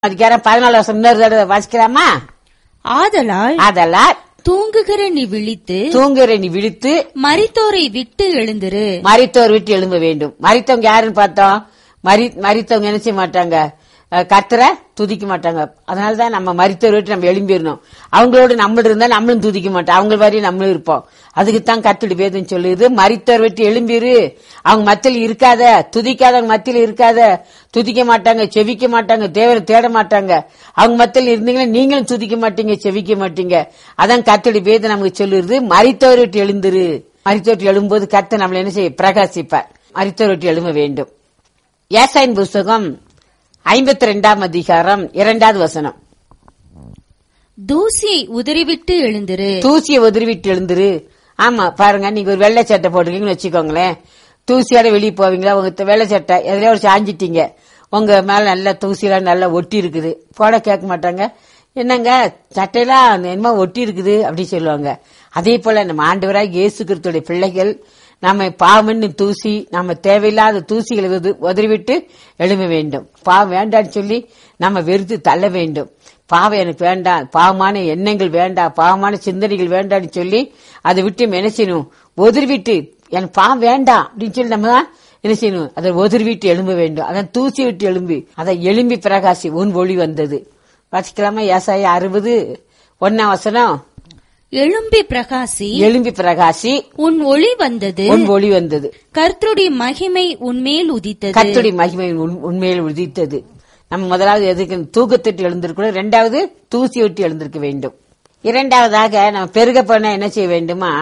அதிகாரம் பதினாலு வருஷம் இன்னொரு தடவை வாசிக்கலாமா ஆதலால் அதெல்லாம் தூங்குகிற நீ விழித்து தூங்குற நீ விழித்து மரித்தோரை விட்டு எழுந்திரு மரித்தோர் விட்டு எழும்ப வேண்டும் மரித்தவங்க யாருன்னு பார்த்தோம் மரி மரித்தவங்க என்ன செய்ய மாட்டாங்க அஹ், கர்த்தரை துதிக்க மாட்டாங்க அதனாலதான் நம்ம மரித்தோர் விட்டு நம்ம எழும்பிடணும் அவங்களோட நம்மள இருந்தா நம்மளும் துதிக்க மாட்டோம் அவங்க வரையும் நம்மளும் இருப்போம் அதுக்கு தான் கத்துடு வேதம் சொல்லுது மரித்தோர் விட்டு எழும்பிரு அவங்க மத்தியில் இருக்காத துதிக்காதவங்க மத்தியில் இருக்காத துதிக்க மாட்டாங்க செவிக்க மாட்டாங்க தேவரை தேட மாட்டாங்க அவங்க மத்தியில் இருந்தீங்கன்னா நீங்களும் துதிக்க மாட்டீங்க செவிக்க மாட்டீங்க அதான் கத்துடு வேதம் நமக்கு சொல்லுது மரித்தோர் விட்டு எழுந்திரு மரித்தோர் எழும்போது கர்த்தர் நம்மள என்ன செய்ய பிரகாசிப்பார் மரித்தோர் விட்டு எழும்ப வேண்டும் ஏசாயின் புஸ்தகம் ஐம்பத்தி ரெண்டாம் அதிகாரம் இரண்டாவது வசனம் தூசியை உதறிவிட்டு எழுந்திரு தூசியை உதறிவிட்டு எழுந்துரு ஆமா பாருங்க நீங்க ஒரு வெள்ளை சட்டை போட்டுருக்கீங்கன்னு வச்சுக்கோங்களேன் தூசியோட வெளியே போவீங்களா உங்க த- வெள்ளை சட்டை எதுலயோ ஒரு சாஞ்சிட்டீங்க உங்க மேல நல்ல தூசியெல்லாம் நல்லா ஒட்டி இருக்குது போட கேட்க மாட்டாங்க என்னங்க சட்டையெல்லாம் என்னமோ ஒட்டி இருக்குது அப்படி சொல்லுவாங்க அதே போல நம்ம ஆண்டவராக இயேசு கிறிஸ்துடைய பிள்ளைகள் நம்ம பாவம்னு தூசி நம்ம தேவையில்லாத தூசிகளை உது- உதறிவிட்டு எழும்ப வேண்டும் பாவம் வேண்டாம்னு சொல்லி நம்ம வெறுத்து தள்ள வேண்டும் பாவம் எனக்கு வேண்டாம் பாவமான எண்ணங்கள் வேண்டாம் பாவமான சிந்தனைகள் வேண்டாம்னு சொல்லி அதை விட்டு நம்ம என்ன செய்யணும் ஒதிர்விட்டு எனக்கு பாவம் வேண்டாம் அப்படின்னு சொல்லி நம்ம தான் என்ன செய்யணும் அதை ஒதிர்விட்டு எழும்ப வேண்டும் அதான் தூசி விட்டு எழும்பி அதை எழும்பி பிரகாசி உன் ஒளி வந்தது வாசிக்கலாமா ஏசாய அறுபது ஒன்னாம் வசனம் எழும்பி பிரகாசி எழும்பி பிரகாசி உன் ஒளி வந்தது உன் ஒளி வந்தது கர்த்தருடைய மகிமை உன்மேல் உதித்தது கர்த்தருடைய மகிமை உன்- உண்மையில் உதித்தது நம்ம முதலாவது எதுக்கு தூக்கத்திட்டு எழுந்திருக்கணும் இரண்டாவது தூசி விட்டு எழுந்திருக்க வேண்டும் இரண்டாவதாக நம்ம பெருக பண்ண என்ன செய்ய வேண்டுமா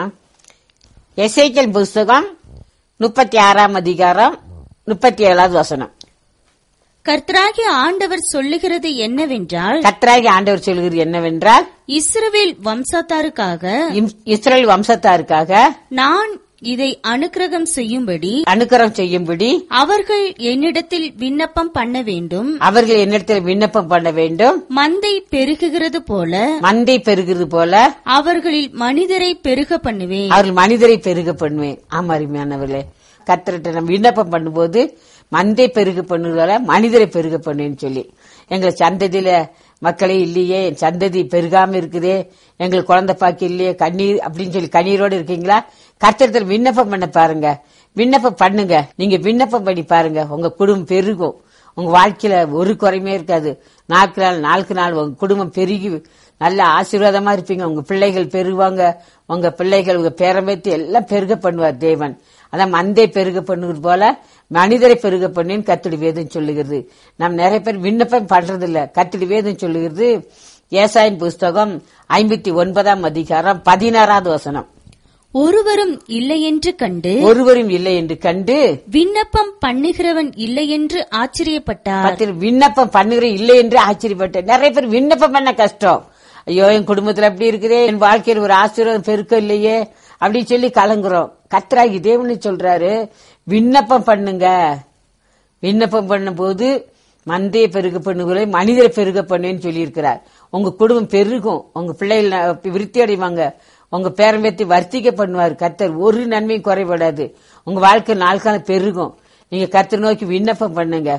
எசைக்கல் புஸ்தகம் முப்பத்தி ஆறாம் அதிகாரம் முப்பத்தி ஏழாவது வசனம் கர்த்தராகிய ஆண்டவர் சொல்லுகிறது என்னவென்றால் கர்த்தராகி ஆண்டவர் சொல்கிறது என்னவென்றால் இஸ்ரவேல் வம்சத்தாருக்காக இம்- இஸ்ரேல் வம்சத்தாருக்காக நான் இதை அனுக்கிரகம் செய்யும்படி அனுக்கிரம் செய்யும்படி அவர்கள் என்னிடத்தில் விண்ணப்பம் பண்ண வேண்டும் அவர்கள் என்னிடத்தில் விண்ணப்பம் பண்ண வேண்டும் மந்தை பெருகுகிறது போல மந்தை பெருகிறது போல அவர்களில் மனிதரை பெருக பண்ணுவேன் அவர்கள் மனிதரை பெருக பண்ணுவேன் ஆமா அருமையானவர்களே கத்திரிட்ட நம்ம விண்ணப்பம் பண்ணும்போது மந்தை பெருக பண்ணுவதால மனிதரை பெருக பண்ணுன்னு சொல்லி எங்களை சந்ததியில மக்களே இல்லையே என் சந்ததி பெருகாம இருக்குதே எங்களுக்கு குழந்தை பாக்கி இல்லையே கண்ணீர் அப்படின்னு சொல்லி கண்ணீரோடு இருக்கீங்களா கர்த்தரத்தில் விண்ணப்பம் பண்ண பாருங்க விண்ணப்பம் பண்ணுங்க நீங்க விண்ணப்பம் பண்ணி பாருங்க உங்க குடும்பம் பெருகும் உங்க வாழ்க்கையில ஒரு குறையுமே இருக்காது நாளுக்கு நாள் நாளுக்கு நாள் உங்க குடும்பம் பெருகி நல்ல ஆசீர்வாதமா இருப்பீங்க உங்க பிள்ளைகள் பெருகுவாங்க உங்க பிள்ளைகள் உங்க பேரம்பேத்தி எல்லாம் பெருக பண்ணுவார் தேவன் அதான் மந்தை பெருக பண்ணுவது போல மனிதரை பெருக பண்ணேன்னு கத்துடி வேதம் சொல்லுகிறது நாம் நிறைய பேர் விண்ணப்பம் பண்றது இல்ல கத்துடி வேதம் சொல்லுகிறது ஏசாயின் புஸ்தகம் ஐம்பத்தி ஒன்பதாம் அதிகாரம் பதினாறாவது வசனம் ஒருவரும் இல்லையென்று கண்டு ஒருவரும் இல்லை என்று கண்டு விண்ணப்பம் பண்ணுகிறவன் இல்லையென்று ஆச்சரியப்பட்டார் பத்தில் விண்ணப்பம் பண்ணுகிற இல்லை என்று ஆச்சரியப்பட்டேன் நிறைய பேர் விண்ணப்பம் பண்ண கஷ்டம் ஐயோ என் குடும்பத்துல அப்படி இருக்குதே என் வாழ்க்கையில் ஒரு ஆசீர்வாதம் பெருக்கம் இல்லையே அப்படின்னு சொல்லி கலங்குறோம் கத்ராகி தேவனு சொல்றாரு விண்ணப்பம் பண்ணுங்க விண்ணப்பம் பண்ணும்போது மந்தையை பெருக பண்ணுகளை மனிதரை பெருக பண்ணுன்னு சொல்லியிருக்கிறார் உங்க குடும்பம் பெருகும் உங்க பிள்ளைகள் ந- விருத்தி அடைவாங்க உங்க பேரம்பேத்தி வர்த்திக்க பண்ணுவார் கர்த்தர் ஒரு நன்மையும் குறைபடாது உங்க வாழ்க்கை நாள் காலம் பெருகும் நீங்க கர்த்தர் நோக்கி விண்ணப்பம் பண்ணுங்க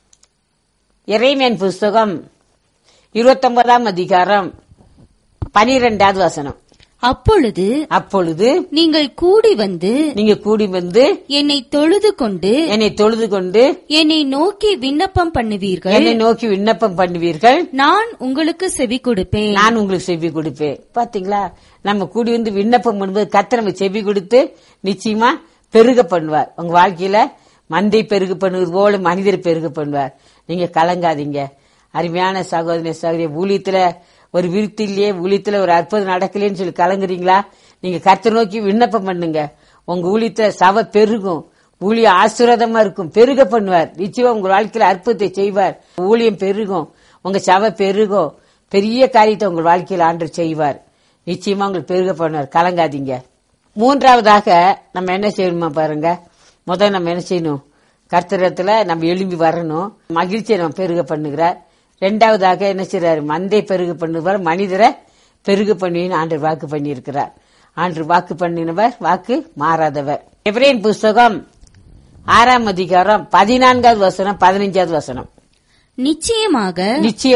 இறைமையன் புஸ்தகம் இருபத்தொன்பதாம் அதிகாரம் பனிரெண்டாவது வசனம் அப்பொழுது அப்பொழுது நீங்கள் கூடி வந்து நீங்க கூடி வந்து என்னை தொழுது கொண்டு என்னை தொழுது கொண்டு என்னை நோக்கி விண்ணப்பம் பண்ணுவீர்கள் என்னை நோக்கி விண்ணப்பம் பண்ணுவீர்கள் நான் உங்களுக்கு செவி கொடுப்பேன் நான் உங்களுக்கு செவி கொடுப்பேன் பாத்தீங்களா நம்ம கூடி வந்து விண்ணப்பம் பண்ணும்போது கர்த்தர் நம்ம செவி கொடுத்து நிச்சயமா பெருக பண்ணுவார் உங்க வாழ்க்கையில மந்தை பெருக பண்ணுவது போல மனிதர் பெருக பண்ணுவார் நீங்க கலங்காதீங்க அருமையான சகோதரி சகோதரி ஊழியத்துல ஒரு விருத்தி இல்லையே ஊழியத்துல ஒரு அற்புதம் நடக்கலைன்னு சொல்லி கலங்குறீங்களா நீங்க கர்த்தர் நோக்கி விண்ணப்பம் பண்ணுங்க உங்க ஊழியத்துல சவ பெருகும் ஊழியம் ஆசீர்வாதமா இருக்கும் பெருக பண்ணுவார் நிச்சயமா உங்க வாழ்க்கையில அற்புதத்தை செய்வார் ஊழியம் பெருகும் உங்க சவ பெருகும் பெரிய காரியத்தை உங்க வாழ்க்கையில ஆண்டு செய்வார் நிச்சயமா உங்களுக்கு பெருக பண்ணுவார் கலங்காதீங்க மூன்றாவதாக நம்ம என்ன செய்யணுமா பாருங்க முதல்ல நம்ம என்ன செய்யணும் கர்த்தரத்துல நம்ம எழும்பி வரணும் மகிழ்ச்சியை நம்ம பெருக பண்ணுகிறார் ரெண்டாவதாக என்ன செய்யறாரு மந்தை பெருக பண்ணுவார் மனிதரை பெருக பண்ணுவின்னு ஆண்டு வாக்கு பண்ணியிருக்கிறார் ஆண்டு வாக்கு பண்ணினவர் வாக்கு மாறாதவர் எப்ரேன் புஸ்தகம் ஆறாம் அதிகாரம் பதினான்காவது வசனம் பதினைஞ்சாவது வசனம் நிச்சயமாக நிச்சயம்